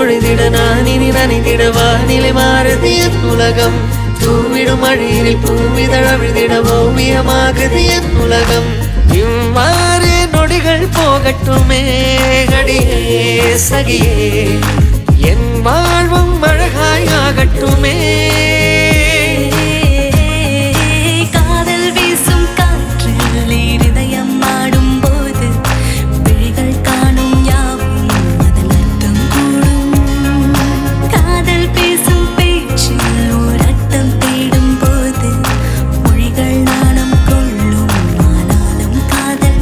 நொழிதிட நான் இனி நனைந்திட வானிலை மாறுது என் உலகம் தூவிடும் மழையில் பூவிதழ விழுதிட ஓவியமாகுது என் உலகம் இவ்வாறு நொடிகள் போகட்டுமே அடியே சகியே என் வாழ்வும் அழகாய் ஆகட்டுமே காதல் வீசும் காற்றில் இருதயம் ஆடும் போது விழிகள் காணும் யாவும் அதன் அர்த்தம் கூடும் காதல் பேசும் பேச்சில் ஓர் அர்த்தம் தேடும் போது மொழிகள் நாணம் கொள்ளும் ஆனாலும் காதல்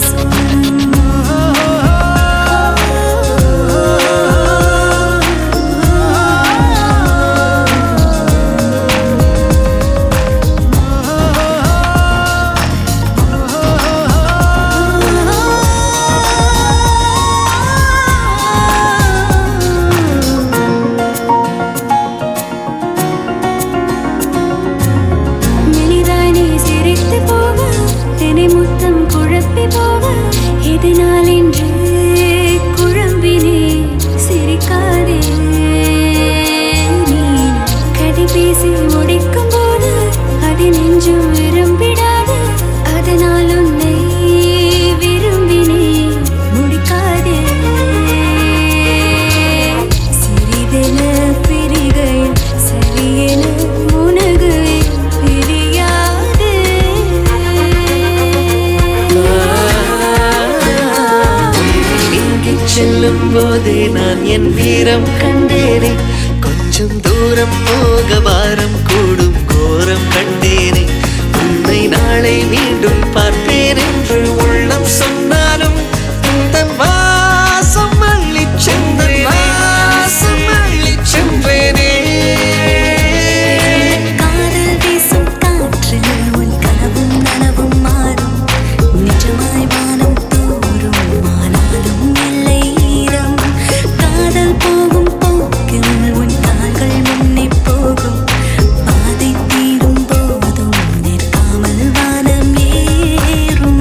மெலிதாய் நீ சிரித்து போக என்னை முத்தம் குழப்பி போக இதனால் என்று குழம்பினே சிரிக்காதே நீ கதை பேசி முடிக்கும் போது அது நெஞ்சும் விரும்பிடாது அதனால் உன்னை விரும்பினே முடிக்காதே சிறிதென பிரிகையில் சரியென முனகுவே பிரியாது நீங்கிச் செல்லும் போதே நான் என் வீரம் கண்டேனே கொஞ்சம் தூரம் போக வாரம் கூடும் கோரம் கண்டேனே உன்னை நாளை மீண்டும் பார்ப்பேன் என்று உள்ளம் சொன்னாலும் இந்த வாசம் அள்ளிச் சென்றேனே வாசம் அள்ளிச் சென்றேனே காதல் வீசும் காற்றில் உன் கனவும் நனவும் மாறும் நிஜமாய் வானம் தோறும் ஆனாலும் இல்லை ஈரம் காதல் போகும் போக்கில் உன் கால்கள் முன்னே போகும் பாதை தீரும் போதும் நிற்காமல் வானம் ஏறும்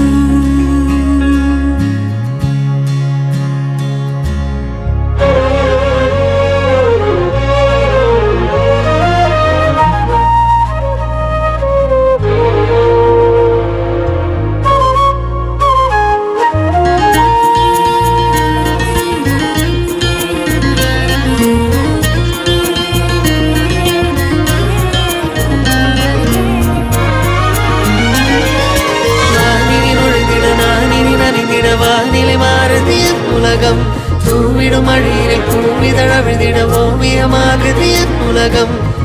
வானிலை நுழைந்திட நான் இனி நனைந்திட வானிலை மாறுது என் உலகம் தூவிடும் மழையிலே பூமிதழ விழுதிட ஓவியமாகுது என் உலகம்